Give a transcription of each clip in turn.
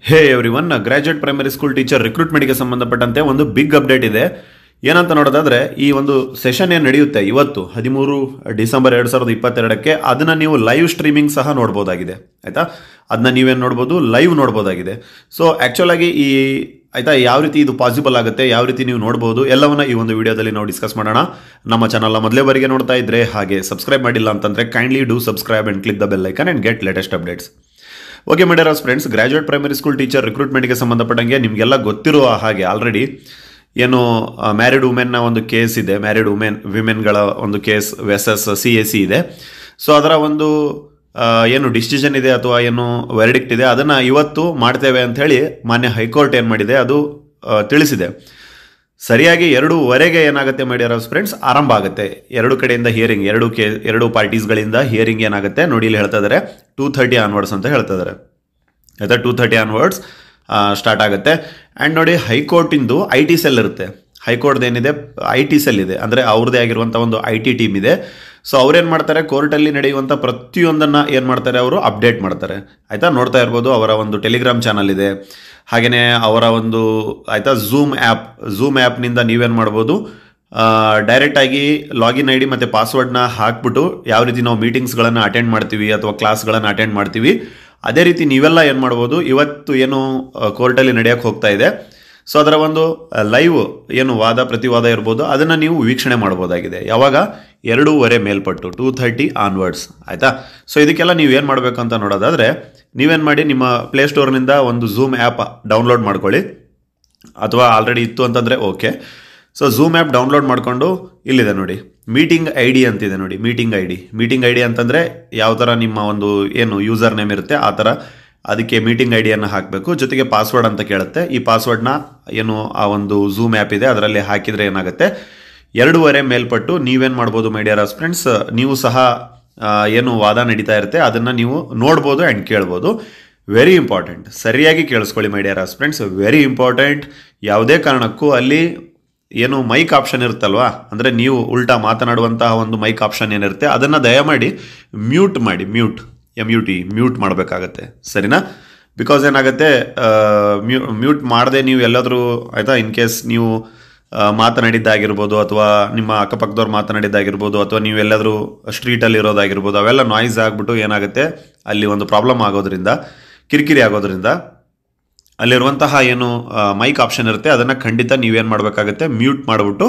ಹೇ everyone graduate primary school teacher ರಿಕ್ರೂಟ್ಮೆಂಟ್ಗೆ ಸಂಬಂಧಪಟ್ಟಂತೆ ಒಂದು ಬಿಗ್ ಅಪ್ಡೇಟ್ ಇದೆ ಏನಂತ ನೋಡೋದಾದ್ರೆ ಈ ಒಂದು ಸೆಷನ್ ಏನು ನಡೆಯುತ್ತೆ ಇವತ್ತು ಹದಿಮೂರು ಡಿಸೆಂಬರ್ ಎರಡು ಸಾವಿರದ ಇಪ್ಪತ್ತೆರಡಕ್ಕೆ ಅದನ್ನ ನೀವು ಲೈವ್ ಸ್ಟ್ರೀಮಿಂಗ್ ಸಹ ನೋಡ್ಬೋದಾಗಿದೆ ಆಯ್ತಾ ಅದನ್ನ ನೀವೇನು ನೋಡ್ಬೋದು ಲೈವ್ ನೋಡ್ಬೋದಾಗಿದೆ ಸೊ ಆ್ಯಕ್ಚುಲ್ ಆಗಿ ಈ ಆಯ್ತಾ ಯಾವ ರೀತಿ ಇದು ಪಾಸಿಬಲ್ ಆಗುತ್ತೆ ಯಾವ ರೀತಿ ನೀವು ನೋಡ್ಬೋದು ಎಲ್ಲವನ್ನ ಈ ಒಂದು ವಿಡಿಯೋದಲ್ಲಿ ನಾವು ಡಿಸ್ಕಸ್ ಮಾಡೋಣ ನಮ್ಮ ಚಾನಲ್ನ ಮೊದಲೇ ಬಾರಿಗೆ ನೋಡ್ತಾ ಇದ್ರೆ ಹಾಗೆ ಸಬ್ಸ್ಕ್ರೈಬ್ ಮಾಡಿಲ್ಲ ಅಂತಂದ್ರೆ kindly do subscribe and click the bell icon and get latest updates okay ಮೇಡರ್ಸ್ friends graduate primary school teacher ರಿಕ್ರೂಟ್ಮೆಂಟ್ಗೆ ಸಂಬಂಧಪಟ್ಟಂಗೆ ನಿಮಗೆಲ್ಲ ಗೊತ್ತಿರುವ ಹಾಗೆ ಆಲ್ರೆಡಿ ಏನು ಮ್ಯಾರಿಡ್ ವುಮೆನ್ನ ಒಂದು ಕೇಸ್ ಇದೆ ಮ್ಯಾರಿಡ್ ವುಮೆನ್ ವಿಮೆನ್ಗಳ ಒಂದು case versus C A C ಇದೆ ಸೊ ಅದರ ಒಂದು ಆ, ಏನು ಡಿಸಿಷನ್ ಇದೆ ಅಥವಾ ಏನು ವೆರ್ಡಿಕ್ಟ್ ಇದೆ ಅದನ್ನು ಇವತ್ತು ಮಾಡ್ತೇವೆ ಅಂತ ಹೇಳಿ ಮಾನ್ಯ ಹೈಕೋರ್ಟ್ ಏನು ಮಾಡಿದೆ ಅದು ಆ, ತಿಳಿಸಿದೆ ಸರಿಯಾಗಿ ಎರಡೂವರೆಗೆ ಏನಾಗುತ್ತೆ ಮಾಡ್ಯಾರ ಫ್ರೆಂಡ್ಸ್ ಆರಂಭ ಆಗುತ್ತೆ ಎರಡು ಕಡೆಯಿಂದ ಹಿಯರಿಂಗ್ ಎರಡು ಕೇ ಎರಡು ಪಾರ್ಟೀಸ್ಗಳಿಂದ ಹಿಯರಿಂಗ್ ಏನಾಗುತ್ತೆ ನೋಡಿ ಇಲ್ಲಿ ಹೇಳ್ತಾ ಇದ್ದಾರೆ ಟೂ ಥರ್ಟಿ ಆನ್ವರ್ಡ್ಸ್ ಅಂತ ಹೇಳ್ತಾ ಇದ್ದಾರೆ ಆಯ್ತಾ ಟೂ ಥರ್ಟಿ ಆನ್ವರ್ಡ್ಸ್ ಸ್ಟಾರ್ಟ್ ಆಗುತ್ತೆ ಆ್ಯಂಡ್ ನೋಡಿ ಹೈಕೋರ್ಟಿಂದು ಐ ಟಿ ಸೆಲ್ ಇರುತ್ತೆ ಹೈಕೋರ್ಟ್ದು ಏನಿದೆ ಐ ಟಿ ಸೆಲ್ ಇದೆ ಅಂದರೆ ಅವ್ರದ್ದೇ ಆಗಿರುವಂಥ ಒಂದು ಐ ಟಿ ಟೀಮ್ ಇದೆ ಸೊ ಅವ್ರೇನು ಮಾಡ್ತಾರೆ ಕೋರ್ಟಲ್ಲಿ ನಡೆಯುವಂಥ ಪ್ರತಿಯೊಂದನ್ನು ಏನು ಮಾಡ್ತಾರೆ ಅವರು ಅಪ್ಡೇಟ್ ಮಾಡ್ತಾರೆ ಆಯಿತಾ ನೋಡ್ತಾ ಇರ್ಬೋದು ಅವರ ಒಂದು ಟೆಲಿಗ್ರಾಮ್ ಚಾನಲ್ ಇದೆ ಹಾಗೆಯೇ ಅವರ ಒಂದು ಆಯಿತಾ ಝೂಮ್ ಆ್ಯಪ್ ಝೂಮ್ ಆ್ಯಪ್ನಿಂದ ನೀವೇನು ಮಾಡ್ಬೋದು ಡೈರೆಕ್ಟಾಗಿ ಲಾಗಿನ್ ಐ ಡಿ ಮತ್ತು ಪಾಸ್ವರ್ಡ್ನ ಹಾಕ್ಬಿಟ್ಟು ಯಾವ ರೀತಿ ನಾವು ಮೀಟಿಂಗ್ಸ್ಗಳನ್ನು ಅಟೆಂಡ್ ಮಾಡ್ತೀವಿ ಅಥವಾ ಕ್ಲಾಸ್ಗಳನ್ನು ಅಟೆಂಡ್ ಮಾಡ್ತೀವಿ ಅದೇ ರೀತಿ ನೀವೆಲ್ಲ ಏನು ಮಾಡ್ಬೋದು ಇವತ್ತು ಏನು ಕೋರ್ಟಲ್ಲಿ ನಡೆಯೋಕ್ಕೆ ಹೋಗ್ತಾ ಇದೆ ಸೊ ಅದರ ಒಂದು ಲೈವ್ ಏನು ವಾದ ಪ್ರತಿವಾದ ಇರ್ಬೋದು ಅದನ್ನು ನೀವು ವೀಕ್ಷಣೆ ಮಾಡ್ಬೋದಾಗಿದೆ ಯಾವಾಗ ಎರಡೂವರೆ ಮೇಲ್ಪಟ್ಟು ಟೂ ಥರ್ಟಿ ಆನ್ವರ್ಡ್ಸ್ ಆಯಿತಾ ಸೊ ಇದಕ್ಕೆಲ್ಲ ನೀವು ಏನು ಮಾಡಬೇಕು ಅಂತ ನೋಡೋದಾದರೆ ನೀವೇನು ಮಾಡಿ ನಿಮ್ಮ ಪ್ಲೇಸ್ಟೋರ್ನಿಂದ ಒಂದು ಝೂಮ್ ಆ್ಯಪ್ ಡೌನ್ಲೋಡ್ ಮಾಡ್ಕೊಳ್ಳಿ ಅಥವಾ ಆಲ್ರೆಡಿ ಇತ್ತು ಅಂತಂದರೆ okay so Zoom app download ಮಾಡಿಕೊಂಡು ಇಲ್ಲಿದೆ ನೋಡಿ ಮೀಟಿಂಗ್ ಐ ಡಿ ಅಂತಿದೆ ನೋಡಿ meeting I D meeting I D ಅಂತಂದರೆ ಯಾವ ಥರ ನಿಮ್ಮ ಒಂದು ಏನು ಯೂಸರ್ ನೇಮ್ ಇರುತ್ತೆ ಆ ಥರ ಅದಕ್ಕೆ ಮೀಟಿಂಗ್ ಐ ಡಿಯನ್ನು ಹಾಕಬೇಕು ಜೊತೆಗೆ ಪಾಸ್ವರ್ಡ್ ಅಂತ ಕೇಳುತ್ತೆ ಈ ಪಾಸ್ವರ್ಡ್ನ ಏನು ಆ ಒಂದು ಝೂಮ್ ಆ್ಯಪ್ ಇದೆ ಅದರಲ್ಲಿ ಹಾಕಿದರೆ ಏನಾಗುತ್ತೆ ಎರಡೂವರೆ ಮೇಲ್ಪಟ್ಟು ನೀವೇನು ಮಾಡ್ಬೋದು ಮೈಡಿಯರ್ಸ್ ಫ್ರೆಂಡ್ಸ್ ನೀವು ಸಹ ಆ, ಏನು ವಾದ ನಡೀತಾ ಇರುತ್ತೆ ಅದನ್ನು ನೀವು ನೋಡ್ಬೋದು ಆ್ಯಂಡ್ ಕೇಳ್ಬೋದು ವೆರಿ ಇಂಪಾರ್ಟೆಂಟ್ ಸರಿಯಾಗಿ ಕೇಳಿಸ್ಕೊಳ್ಳಿ ಮೈಡಿಯರ್ಸ್ ಫ್ರೆಂಡ್ಸ್ ವೆರಿ ಇಂಪಾರ್ಟೆಂಟ್ ಯಾವುದೇ ಕಾರಣಕ್ಕೂ ಅಲ್ಲಿ ಏನು ಮೈಕ್ ಆಪ್ಷನ್ ಇರುತ್ತಲ್ವಾ ಅಂದರೆ ನೀವು ಉಲ್ಟಾ ಮಾತನಾಡುವಂತಹ ಒಂದು ಮೈಕ್ ಆಪ್ಷನ್ ಏನಿರುತ್ತೆ ಅದನ್ನು ದಯಮಾಡಿ ಮ್ಯೂಟ್ ಮಾಡಿ mute M U T mute ಮಾಡಬೇಕಾಗತ್ತೆ ಸರಿನಾ ಬಿಕಾಸ್ ಏನಾಗುತ್ತೆ ಮ್ಯೂ ಮ್ಯೂಟ್ ಮಾಡದೆ ನೀವು ಎಲ್ಲಾದರೂ ಆಯಿತಾ ಇನ್ ಕೇಸ್ ನೀವು ಆ, ಮಾತನಾಡಿದ್ದಾಗಿರ್ಬೋದು ಅಥವಾ ನಿಮ್ಮ ಅಕ್ಕಪಕ್ಕದವ್ರು ಮಾತನಾಡಿದ್ದಾಗಿರ್ಬೋದು ಅಥವಾ ನೀವು ಎಲ್ಲಾದರೂ ಸ್ಟ್ರೀಟಲ್ಲಿ ಇರೋದಾಗಿರ್ಬೋದು ಅವೆಲ್ಲ ನಾಯ್ಸ್ ಆಗಿಬಿಟ್ಟು ಏನಾಗುತ್ತೆ ಅಲ್ಲಿ ಒಂದು ಪ್ರಾಬ್ಲಮ್ ಆಗೋದ್ರಿಂದ ಕಿರಿಕಿರಿ ಆಗೋದ್ರಿಂದ ಅಲ್ಲಿರುವಂತಹ ಏನು ಮೈಕ್ ಆಪ್ಷನ್ ಇರುತ್ತೆ ಅದನ್ನು ಖಂಡಿತ ನೀವೇನು ಮಾಡಬೇಕಾಗುತ್ತೆ ಮ್ಯೂಟ್ ಮಾಡಿಬಿಟ್ಟು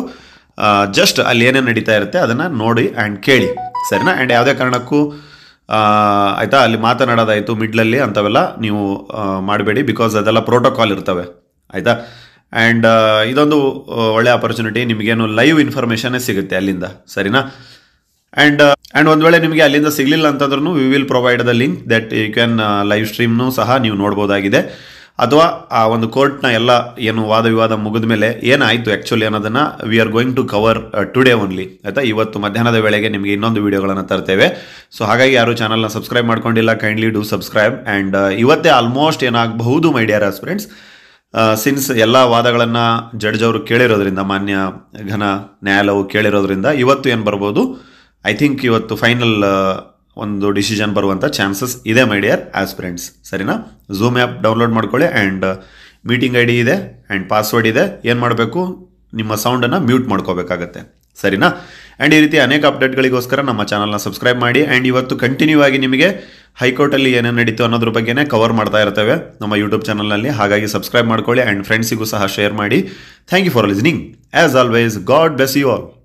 ಜಸ್ಟ್ ಅಲ್ಲಿ ಏನೇನು ನಡೀತಾ ಇರುತ್ತೆ ಅದನ್ನು ನೋಡಿ ಆ್ಯಂಡ್ ಕೇಳಿ ಸರಿನಾ ಆ್ಯಂಡ್ ಯಾವುದೇ ಕಾರಣಕ್ಕೂ ಆ, ಆಯಿತಾ ಅಲ್ಲಿ ಮಾತನಾಡೋದಾಯಿತು ಮಿಡ್ಲಲ್ಲಿ ಅಂಥವೆಲ್ಲ ನೀವು ಮಾಡಬೇಡಿ ಬಿಕಾಸ್ ಅದೆಲ್ಲ ಪ್ರೋಟೋಕಾಲ್ ಇರ್ತವೆ ಆಯಿತಾ ಆ್ಯಂಡ್ ಇದೊಂದು ಆ, ಒಳ್ಳೆ ಆಪರ್ಚುನಿಟಿ ನಿಮಗೇನು ಲೈವ್ ಇನ್ಫಾರ್ಮೇಷನ್ನೇ ಸಿಗುತ್ತೆ ಅಲ್ಲಿಂದ ಸರಿನಾ ಆ್ಯಂಡ್ ಆ್ಯಂಡ್ ಒಂದು ವೇಳೆ ನಿಮಗೆ ಅಲ್ಲಿಂದ ಸಿಗಲಿಲ್ಲ ಅಂತಂದ್ರೂ we will provide the link that you can live ಸ್ಟ್ರೀಮ್ನು ಸಹ ನೀವು ನೋಡ್ಬೋದಾಗಿದೆ ಅಥವಾ ಆ ಒಂದು ಕೋರ್ಟ್ನ ಎಲ್ಲ ಏನು ವಾದ ವಿವಾದ ಮುಗಿದ ಮೇಲೆ ಏನಾಯಿತು ಆ್ಯಕ್ಚುಲಿ ಅನ್ನೋದನ್ನು we are going to cover today only ಆಯಿತಾ ಇವತ್ತು ಮಧ್ಯಾಹ್ನದ ವೇಳೆಗೆ ನಿಮಗೆ ಇನ್ನೊಂದು ವಿಡಿಯೋಗಳನ್ನು ತರ್ತೇವೆ ಸೊ ಹಾಗಾಗಿ ಯಾರು ಚಾನಲ್ನ ಸಬ್ಸ್ಕ್ರೈಬ್ ಮಾಡ್ಕೊಂಡಿಲ್ಲ ಕೈಂಡ್ಲಿ ಡೂ ಸಬ್ಸ್ಕ್ರೈಬ್ ಆ್ಯಂಡ್ ಇವತ್ತೇ ಆಲ್ಮೋಸ್ಟ್ ಏನಾಗಬಹುದು ಮೈ ಡಿಯರ್ ಫ್ರೆಂಡ್ಸ್ ಸಿನ್ಸ್ ಎಲ್ಲ ವಾದಗಳನ್ನು ಜಡ್ಜ್ ಅವರು ಕೇಳಿರೋದ್ರಿಂದ ಮಾನ್ಯ ಘನ ನ್ಯಾಯಾಲಯವು ಕೇಳಿರೋದ್ರಿಂದ ಇವತ್ತು ಏನು ಬರ್ಬೋದು ಐ ಥಿಂಕ್ ಇವತ್ತು ಫೈನಲ್ ಒಂದು ಡಿಸಿಷನ್ ಬರುವಂಥ ಚಾನ್ಸಸ್ ಇದೆ ಮೈ ಡಿಯರ್ ಆಸ್ಪಿರೆಂಟ್ಸ್ ಸರಿನಾ ಝೂಮ್ ಆ್ಯಪ್ ಡೌನ್ಲೋಡ್ ಮಾಡ್ಕೊಳ್ಳಿ ಆ್ಯಂಡ್ ಮೀಟಿಂಗ್ ಐ ಡಿ ಇದೆ ಆ್ಯಂಡ್ ಪಾಸ್ವರ್ಡ್ ಇದೆ ಏನು ಮಾಡಬೇಕು ನಿಮ್ಮ ಸೌಂಡನ್ನು ಮ್ಯೂಟ್ ಮಾಡ್ಕೋಬೇಕಾಗತ್ತೆ ಸರಿನಾ ಆ್ಯಂಡ್ ಈ ರೀತಿ ಅನೇಕ ಅಪ್ಡೇಟ್ಗಳಿಗೋಸ್ಕರ ನಮ್ಮ ಚಾನಲ್ನ ಸಬ್ಸ್ಕ್ರೈಬ್ ಮಾಡಿ ಆ್ಯಂಡ್ ಇವತ್ತು ಕಂಟಿನ್ಯೂ ಆಗಿ ನಿಮಗೆ ಹೈಕೋರ್ಟಲ್ಲಿ ಏನೇನು ನಡೀತು ಅನ್ನೋದ್ರ ಬಗ್ಗೆನೇ ಕವರ್ ಮಾಡ್ತಾ ಇರ್ತೇವೆ ನಮ್ಮ ಯೂಟ್ಯೂಬ್ ಚಾನಲ್ನಲ್ಲಿ ಹಾಗಾಗಿ ಸಬ್ಸ್ಕ್ರೈಬ್ ಮಾಡ್ಕೊಳ್ಳಿ ಆ್ಯಂಡ್ ಫ್ರೆಂಡ್ಸಿಗೂ ಸಹ ಶೇರ್ ಮಾಡಿ thank you for listening as always God bless you all